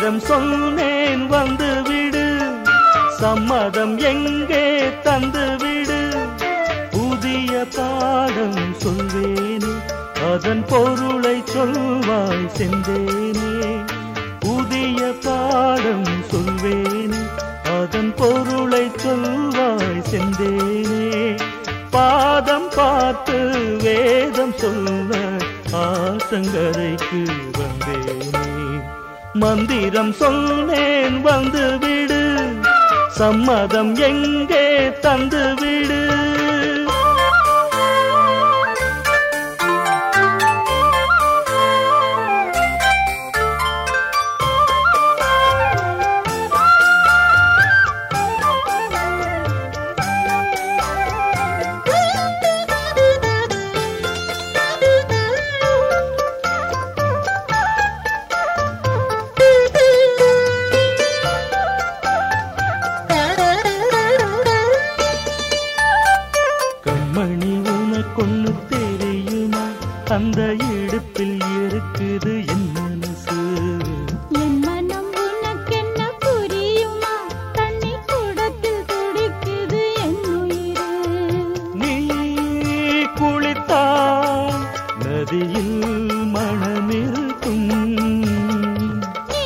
மந்திரம் சொன்னேன் வந்து விடு சம்மதம் எங்கே தந்து விடு புதிய பாடம் சொல்வேனே அதன் பொருளை சொல்வாய் செந்தேனே புதிய பாடம் சொல்வேனே அதன் பொருளை சொல்வாய் செந்தேனே பாதம் பார்த்து வேதம் சொல்ல ஆசங்கரைக்கு வந்தேனே மந்திரம் சொன்னேன் வந்து விடு சம்மதம் எங்கே தந்து விடு கண்மணி உனக்கொன்னு தெரியுமா அந்த இடுப்பில் இருக்குது என் மனசு என் மனம் உனக்கென்ன புரியுமா தண்ணி கூடத்தில் துடிக்குது என் உயிரு நீ குளித்தால் நதியில் மனமிருக்கும் நீ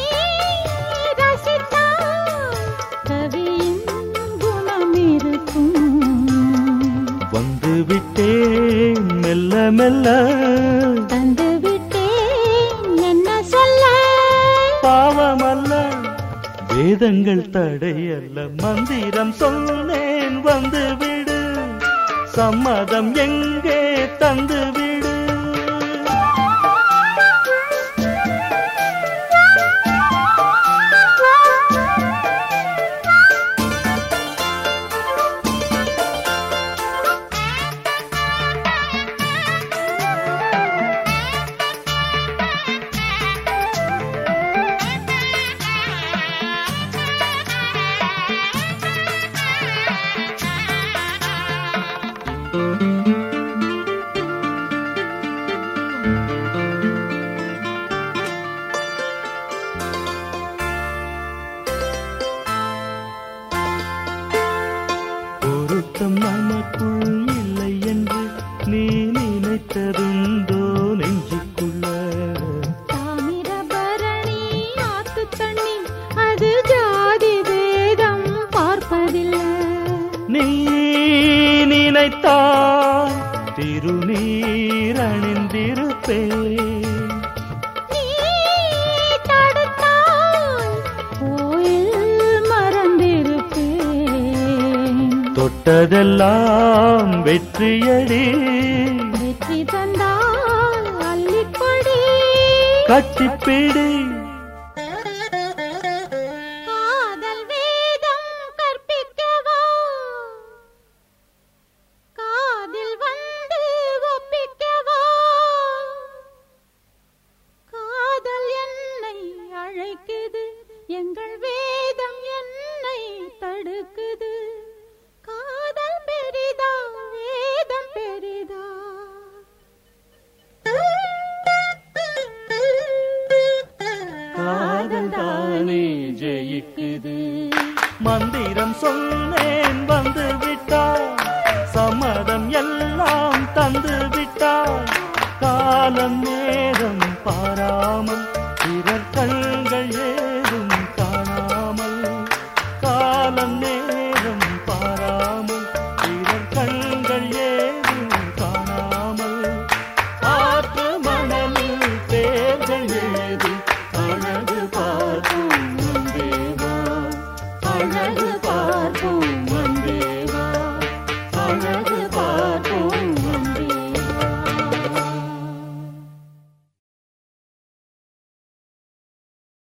ரசித்தால் கவியின் குணம் இருக்கும் வந்து விட்டேன் மெல்ல மெல்ல தந்து விட்டேன் என்ன சொல்ல பாவமல்ல வேதங்கள் தடையல்ல மந்திரம் சொன்னேன் வந்து விடு சம்மதம் எங்கே தந்து விடு பொருத்தம் நமக்குள் இல்லை என்று நீ நினைத்ததுண்டோ நெஞ்சுக்குள்ள தாமிரபரணி ஆத்து தண்ணி அது ஜாதி வேதம் பார்ப்பதில்லை நீ நினைத்தால் திருநீர் அணிந்திருப்பேன் நீ தடுத்தால் கோயில் மறந்திருப்பேன் தொட்டதெல்லாம் வெற்றியடி வெற்றி தந்தால் அள்ளிக்கொடி கட்டிப்பிடி காதல் வேதம் கற்பிக்கவா காதில் வந்து ஒப்பிக்கவா காதல் என்னை அழைக்குது எங்கள் வேதம் என்னை தடுக்குது காதல் பெரிதா வேதம் பெரிதா காதல் தானே ஜெயிக்குது மந்திரம் சொன்னேன் வந்து விட்டார் சம்மதம் எல்லாம் தந்து விட்டார் காலம் நேரம் பாராமல்